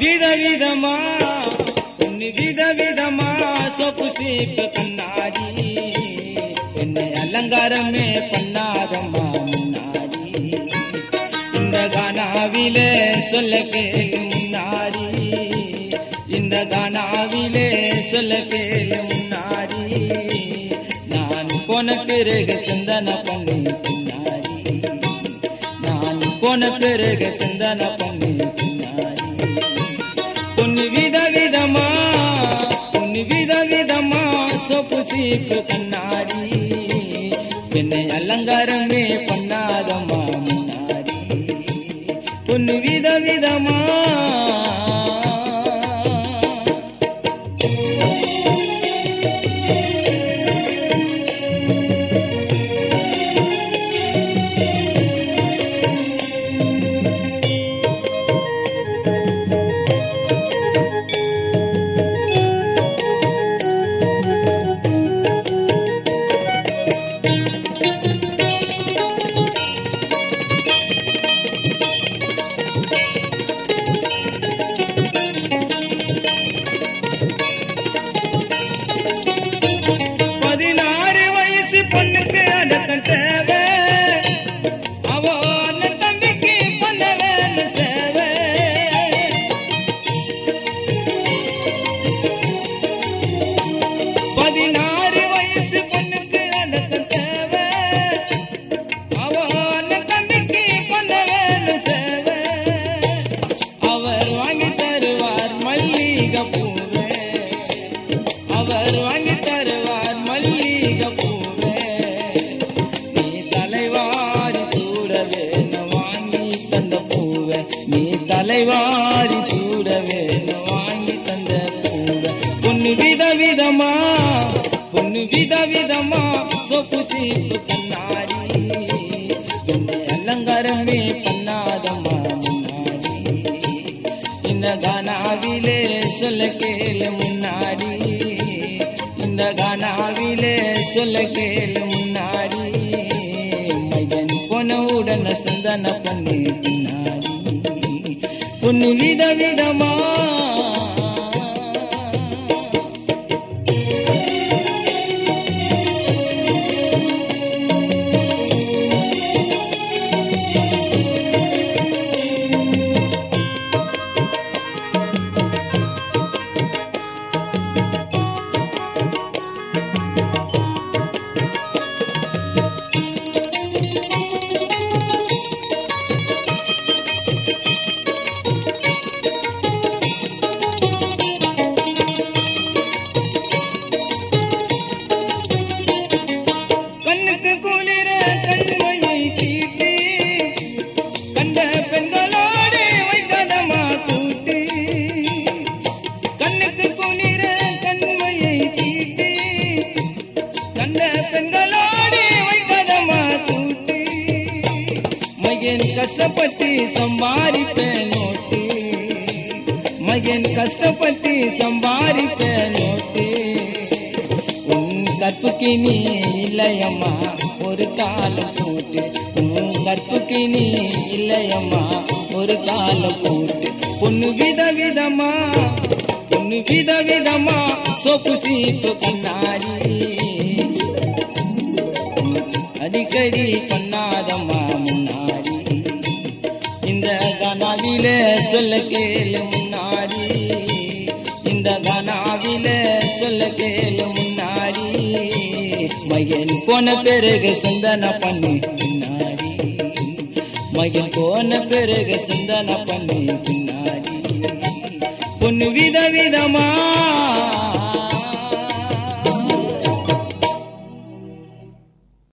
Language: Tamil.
விதவிதமா பொண்ணு விதவிதமா சொப்பு சீப்பு கண்ணாடி என்னை அலங்காரமே பண்ணாதம்மா முன்னாடி இந்த கானாவிலே சொல்ல கேளு முன்னாடி இந்த கானாவிலே சொல்ல கேளு முன்னாடி நான் போன பிறகு சிந்தனை பண்ணி பின்னாடி நான் போன பிறகு சிந்தனை பண்ணி பின்னாடி பொண்ணு விதவிதமா பொண்ணு விதவிதமா சொப்பு சீப்பு கண்ணாடி என்னை அலங்காரமே பண்ணாதம்மா முன்னாடி பொண்ணு விதவிதமா பதினாறு வயசு பொண்ணுக்கு அடக்கம் தேவை அவ அண்ணன் தம்பிக்கு பண்ண வேணும் சேவை பதினாறு வயசு பொண்ணுக்கு அடக்கம் தேவை அவ அண்ணன் தம்பிக்கு பண்ண வேணும் சேவை அவர் வாங்கி தருவார் மல்லிகை பூவே அவர் வாங்கி தருவார் மல்லிகை பூவே நீ தலைவாரி சூட வேணும் வாங்கி தந்த பூவே நீ தலைவாரி சூட வேணும் வாங்கி தந்த பூவே பொண்ணு விதவிதமா பொண்ணு விதவிதமா சொப்பு சீப்பு கண்ணாடி என்னை அலங்காரமே பண்ணாதம்மா முன்னாடி இந்த கானாவிலே சொல்ல கேளு முன்னாடி இந்த கானாவிலே சொல்ல கேளு முன்னாடி மையன் போன உடனே சிந்தனை பண்ணி பின்னாடி பொண்ணு விதவிதமா கண்ணுக்கு குளிர கண்மையை தீட்டி கண்ட பெண்களோடு வைத்ததமா கூட்டி கண்ணுக்கு குளிர கண்மையை தீட்டி கண்ட பெண்களோடு வைத்ததமா கூட்டி மகன் கஷ்டப்பட்டு சம்பாதிப்பேன் நோட்டு மகன் கஷ்டப்பட்டு சம்பாதிப்பேன் நோட்டு உன் கற்புக்கு நீ இல்லையம்மா ஒரு காலம் போட்டு உன் கற்புக்கு நீ இல்லையம்மா ஒரு காலம் போட்டு பொண்ணு விதவிதமா பொண்ணு விதவிதமா சொப்பு சீப்பு கண்ணாடி அடிக்கடி பண்ணாதம்மா முன்னாடி இந்த கனாவில சொல்ல கேளு முன்னாடி இந்த கனாவில சொல்ல கேளு முன்னாடி மகன் போன பிறகு சிந்தனை பண்ணி பின்னாடி மகன் போன பிறகு சிந்தனை பண்ணி பின்னாடி பொண்ணு விதவிதமா